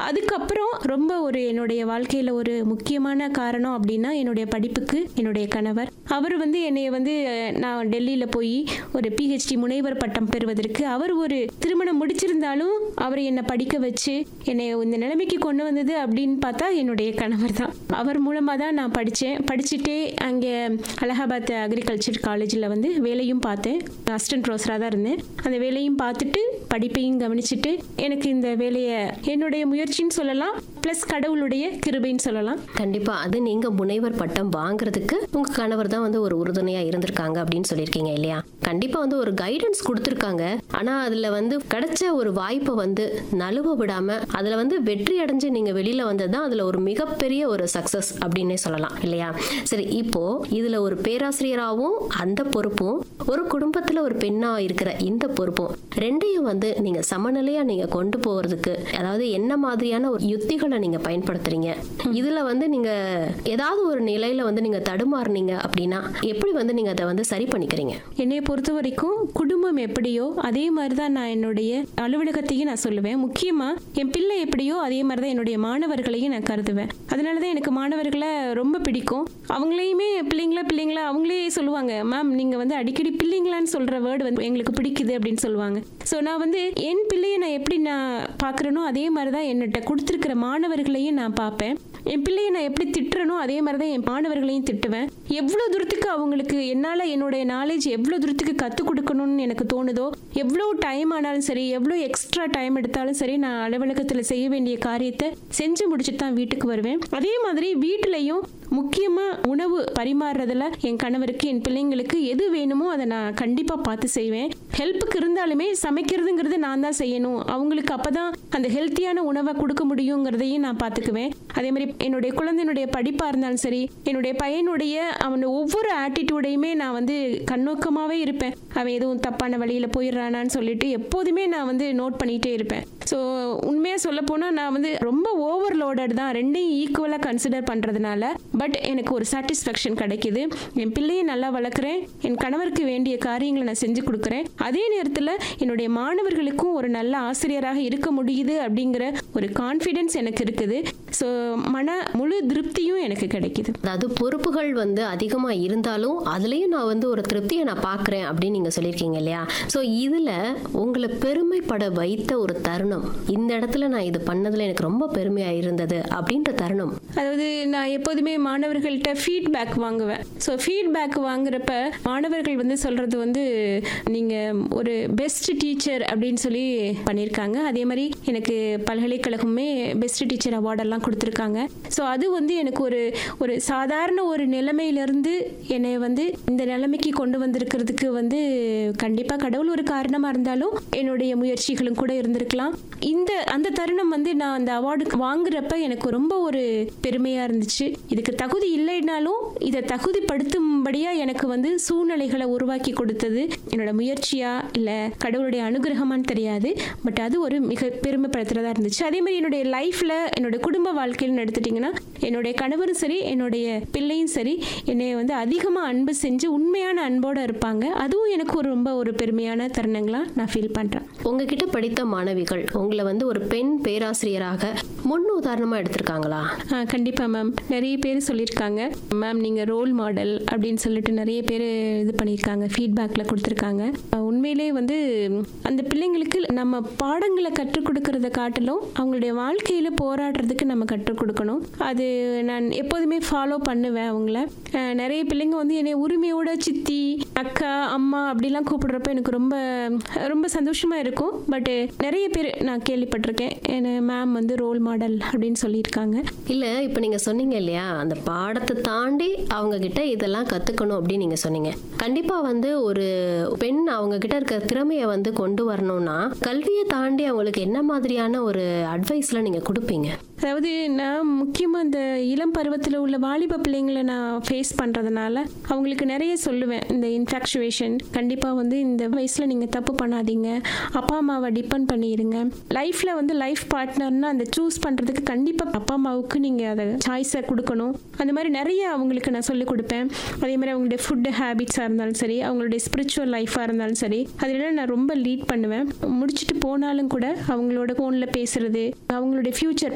அதுக்கப்புறம் ரொம்ப ஒரு என்னுடைய வாழ்க்கையில் ஒரு முக்கியமான காரணம் அப்படின்னா என்னுடைய படிப்புக்கு என்னுடைய கணவர் அவர் வந்து என்னைய வந்து அஹ், நான் டெல்லியில் போய் ஒரு பிஹெச்டி முனைவர் பட்டம் பெறுவதற்கு அவர் ஒரு திருமணம் முடிச்சிருந்தாலும் அவர் என்னை படிக்க வச்சு என்னை இந்த நிலைமைக்கு கொண்டு வந்தது அப்படின்னு பார்த்தா என்னுடைய கணவர் தான் அவர் மூலமாக தான் நான் படித்தேன் படிச்சுட்டே அங்கே அலகாபாத் அக்ரிகல்ச்சர் காலேஜில் வந்து வேலையும் பார்த்தேன் அசிஸ்டன்ட் ப்ரொஃபஸராக தான் இருந்தேன் அந்த வேலையும் பார்த்துட்டு படிப்பையும் கவனிச்சுட்டு எனக்கு இந்த வேலையை என்னுடைய முயற்சின்னு சொல்லலாம் ப்ளஸ் கடவுளுடைய கிருபைன்னு சொல்லலாம் கண்டிப்பா அது நீங்க முனைவர் பட்டம் வாங்குறதுக்கு உங்க கணவர் தான் வந்து ஒரு உறுதுணையா இருந்திருக்காங்க அப்படின்னு சொல்லியிருக்கீங்க இல்லையா கண்டிப்பா வந்து ஒரு கைடன்ஸ் கொடுத்துருக்காங்க ஆனா அதுல வந்து கிடைச்ச ஒரு வாய்ப்பை வந்து நழுவ விடாம அதுல வந்து வெற்றி அடைஞ்சு நீங்க வெளியில வந்தது தான் அதுல ஒரு மிகப்பெரிய ஒரு சக்சஸ் அப்படின்னே சொல்லலாம் இல்லையா சரி இப்போ இதுல ஒரு பேராசிரியராகவும் அந்த பொறுப்பும் ஒரு குடும்பத்துல ஒரு பெண்ணா இருக்கிற இந்த பொறுப்பும் ரெண்டையும் வந்து நீங்க சமநிலையா நீங்க கொண்டு போறதுக்கு அதாவது என்ன மாதிரியான ஒரு யுத்திகளை நீங்க பயன்படுத்துறீங்க இதுல வந்து நீங்க ஏதாவது ஒரு நிலையில வந்து நீங்க தடுமாறுனீங்க அப்படின்னா எப்படி வந்து நீங்க அதை வந்து சரி பண்ணிக்கிறீங்க என்னை பொறுத்த வரைக்கும் குடும்பம் எப்படியோ அதே மாதிரி தான் நான் என்னுடைய அலுவலகத்தையும் நான் சொல்லுவேன் முக்கியமாக என் பிள்ளை எப்படியோ அதே மாதிரி தான் என்னுடைய மாணவர்களையும் நான் கருதுவேன் அதனால தான் எனக்கு மாணவர்களை ரொம்ப பிடிக்கும் அவங்களையுமே பிள்ளைங்களா பிள்ளைங்களா அவங்களே சொல்லுவாங்க மேம் நீங்கள் வந்து அடிக்கடி பிள்ளைங்களான்னு சொல்கிற வேர்டு வந்து எங்களுக்கு பிடிக்குது அப்படின்னு சொல்லுவாங்க ஸோ நான் வந்து என் பிள்ளையை நான் எப்படி நான் பார்க்குறேனோ அதே மாதிரி தான் என்னட்ட கொடுத்துருக்கிற மாணவர்களையும் நான் பார்ப்பேன் என் பிள்ளையை நான் எப்படி திட்டுறனோ அதே மாதிரி தான் என் மாணவர்களையும் திட்டுவேன் எவ்வளோ தூரத்துக்கு அவங்களுக்கு என்னால் என்னுடைய நாலேஜ் எவ்வளோ தூரத்துக்கு கற்றுக் கொடுக்கணும்னு எனக்கு தோணுதோ எவ்வளோ டைம் ஆனாலும் சரி எவ்வளோ எக்ஸ்ட்ரா டைம் எடுத்தாலும் சரி நான் அலுவலகத்தில் செய்ய வேண்டிய காரியத்தை செஞ்சு முடிச்சுட்டு தான் வீட்டுக்கு வருவேன் அதே மாதிரி வீட்டிலையும் முக்கியமாக உணவு பரிமாறுறதுல என் கணவருக்கு என் பிள்ளைங்களுக்கு எது வேணுமோ அதை நான் கண்டிப்பாக பார்த்து செய்வேன் ஹெல்ப்புக்கு இருந்தாலுமே சமைக்கிறதுங்கிறது நான் தான் செய்யணும் அவங்களுக்கு அப்போ தான் அந்த ஹெல்த்தியான உணவை கொடுக்க முடியுங்கிறதையும் நான் பார்த்துக்குவேன் அதே மாதிரி என்னுடைய குழந்தையினுடைய படிப்பாக இருந்தாலும் சரி என்னுடைய பையனுடைய அவன் ஒவ்வொரு ஆட்டிடியூடையுமே நான் வந்து கண்ணோக்கமாகவே இருப்பேன் அவன் எதுவும் தப்பான வழியில் போயிடுறானான்னு சொல்லிட்டு எப்போதுமே நான் வந்து நோட் பண்ணிகிட்டே இருப்பேன் ஸோ உண்மையாக சொல்ல போனால் நான் வந்து ரொம்ப ஓவர்லோடட் தான் ரெண்டையும் ஈக்குவலாக கன்சிடர் பண்ணுறதுனால பட் எனக்கு ஒரு சாட்டிஸ்ஃபேக்ஷன் கிடைக்குது என் பிள்ளையை நல்லா வளர்க்குறேன் என் கணவருக்கு வேண்டிய காரியங்களை நான் செஞ்சு கொடுக்குறேன் அதே நேரத்தில் என்னுடைய மாணவர்களுக்கும் ஒரு நல்ல ஆசிரியராக இருக்க முடியுது அப்படிங்கிற ஒரு கான்ஃபிடென்ஸ் எனக்கு இருக்குது ஸோ மன முழு திருப்தியும் எனக்கு கிடைக்குது அதாவது பொறுப்புகள் வந்து அதிகமா இருந்தாலும் அதுலயும் நான் வந்து ஒரு திருப்தியை நான் பார்க்கறேன் அப்படின்னு நீங்க சொல்லியிருக்கீங்க இல்லையா ஸோ இதுல உங்களை பெருமைப்பட வைத்த ஒரு தருணம் இந்த இடத்துல நான் இது பண்ணதுல எனக்கு ரொம்ப பெருமையா இருந்தது அப்படின்ற தருணம் அதாவது நான் எப்போதுமே மாணவர்கள்ட்ட ஃபீட்பேக் வாங்குவேன் ஸோ ஃபீட்பேக் வாங்குறப்ப மாணவர்கள் வந்து சொல்கிறது வந்து நீங்கள் ஒரு பெஸ்ட் டீச்சர் அப்படின்னு சொல்லி பண்ணியிருக்காங்க அதே மாதிரி எனக்கு பல்கலைக்கழகமே பெஸ்ட் டீச்சர் அவார்டெல்லாம் கொடுத்துருக்காங்க ஸோ அது வந்து எனக்கு ஒரு ஒரு சாதாரண ஒரு நிலைமையிலிருந்து என்னை வந்து இந்த நிலைமைக்கு கொண்டு வந்திருக்கிறதுக்கு வந்து கண்டிப்பாக கடவுள் ஒரு காரணமாக இருந்தாலும் என்னுடைய முயற்சிகளும் கூட இருந்திருக்கலாம் இந்த அந்த தருணம் வந்து நான் அந்த அவார்டு வாங்குறப்ப எனக்கு ரொம்ப ஒரு பெருமையாக இருந்துச்சு இதுக்கு தகுதி இல்லைனாலும் இதை தகுதிப்படுத்தும்படியா எனக்கு வந்து சூழ்நிலைகளை உருவாக்கி கொடுத்தது என்னோட முயற்சியா இல்லை கடவுளுடைய அனுகிரகமான்னு தெரியாது பட் அது ஒரு மிக பெருமைப்படுத்துறதா இருந்துச்சு அதே மாதிரி என்னுடைய லைஃப்ல என்னோட குடும்ப வாழ்க்கைன்னு எடுத்துட்டிங்கன்னா என்னுடைய கணவரும் சரி என்னுடைய பிள்ளையும் சரி என்னை வந்து அதிகமாக அன்பு செஞ்சு உண்மையான அன்போடு இருப்பாங்க அதுவும் எனக்கு ஒரு ரொம்ப ஒரு பெருமையான தருணங்களா நான் ஃபீல் பண்ணுறேன் உங்ககிட்ட படித்த மாணவிகள் உங்களை வந்து ஒரு பெண் பேராசிரியராக முன் உதாரணமா எடுத்திருக்காங்களா ஆ கண்டிப்பாக மேம் நிறைய பேர் சொல்லியிருக்காங்க மேம் நீங்கள் ரோல் மாடல் அப்படின்னு சொல்லிட்டு நிறைய பேர் இது பண்ணியிருக்காங்க ஃபீட்பேக்கில் கொடுத்துருக்காங்க அஹ் உண்மையிலே வந்து ம், அந்த பிள்ளைங்களுக்கு நம்ம பாடங்களை கற்றுக் கொடுக்கறத காட்டிலும் அவங்களுடைய வாழ்க்கையில் போராடுறதுக்கு நம்ம கற்றுக் கொடுக்கணும் அது நான் எப்போதுமே ஃபாலோ பண்ணுவேன் அவங்கள அஹ் நிறைய பிள்ளைங்க வந்து என்னை உரிமையோட சித்தி அக்கா அம்மா அப்படிலாம் கூப்பிடுறப்ப எனக்கு ரொம்ப ரொம்ப சந்தோஷமாக இருக்கும் பட் நிறைய பேர் நான் கேள்விப்பட்டிருக்கேன் என்ன மேம் வந்து ரோல் மாடல் அப்படின்னு சொல்லியிருக்காங்க இல்ல இப்ப நீங்க சொன்னீங்க இல்லையா அந்த பாடத்தை தாண்டி அவங்க கிட்ட இதெல்லாம் கத்துக்கணும் அப்படின்னு நீங்க சொன்னீங்க கண்டிப்பா வந்து ஒரு பெண் அவங்க கிட்ட இருக்க திறமையை வந்து கொண்டு வரணும்னா கல்வியை தாண்டி அவங்களுக்கு என்ன மாதிரியான ஒரு அட்வைஸ்லாம் நீங்க கொடுப்பீங்க அதாவது நான் முக்கியமாக இந்த இளம் பருவத்தில் உள்ள வாலிப பிள்ளைங்களை நான் ஃபேஸ் பண்ணுறதுனால அவங்களுக்கு நிறைய சொல்லுவேன் இந்த இன்ஃபாக்சுவேஷன் கண்டிப்பாக வந்து இந்த வயசில் நீங்கள் தப்பு பண்ணாதீங்க அப்பா அம்மாவை டிபெண்ட் பண்ணிடுங்க லைஃப்பில் வந்து லைஃப் பார்ட்னர்னா அந்த சூஸ் பண்ணுறதுக்கு கண்டிப்பாக அப்பா அம்மாவுக்கு நீங்கள் அதை சாய்ஸை கொடுக்கணும் அந்த மாதிரி நிறைய அவங்களுக்கு நான் சொல்லிக் கொடுப்பேன் அதே மாதிரி அவங்களுடைய ஃபுட்டு ஹேபிட்ஸாக இருந்தாலும் சரி அவங்களுடைய ஸ்பிரிச்சுவல் லைஃபாக இருந்தாலும் சரி அதெல்லாம் நான் ரொம்ப லீட் பண்ணுவேன் முடிச்சுட்டு போனாலும் கூட அவங்களோட ஃபோனில் பேசுறது அவங்களுடைய ஃப்யூச்சர்